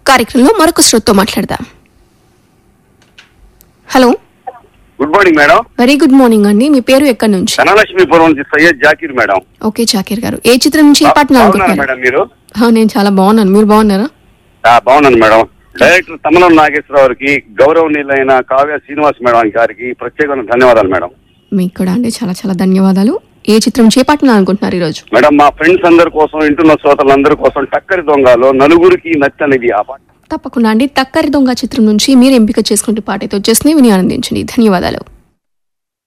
కార్యక్రమంలో మరొక శ్రోతతో మాట్లాడదాం hello good morning madam very good morning అండి మీ పేరు ఎక్కడి నుంచి ధనలక్ష్మీపురం నుంచి సయ్యద్ జాకీర్ మేడం ఓకే చాకిర్ గారు ఏ చిత్రం నుంచి ఏ పాటను బాగున్నారా అనుకుంటున్నారు మేడం మీరు ఆ, నేను చాలా బాగున్నాను మీరు బాగున్నారా ఆ, బాగున్నాను మేడం డైరెక్టర్ తమలం నాగేశ్వరరావు గారికి గౌరవనీయులైన కావ్య శ్రీనివాస్ మేడం గారికి ప్రత్యేకమైన ధన్యవాదాలు మేడం మీకు కూడా అండి చాలా చాలా ధన్యవాదాలు ఏ చిత్రం నుంచి ఏ పాటను అనుకుంటున్నారు ఈరోజు మేడం మా ఫ్రెండ్స్ అందరి కోసం ఇంటున్న శ్రోతలందరి కోసం టక్కరి దొంగలో నలుగురికి నచ్చనిది ఆ పాట తప్పకుండా అండి తక్కరి దొంగ చిత్రం నుంచి మీరు ఎంపిక చేసుకుంటే పాట అయితే వచ్చేసి విని ఆనందించండి ధన్యవాదాలు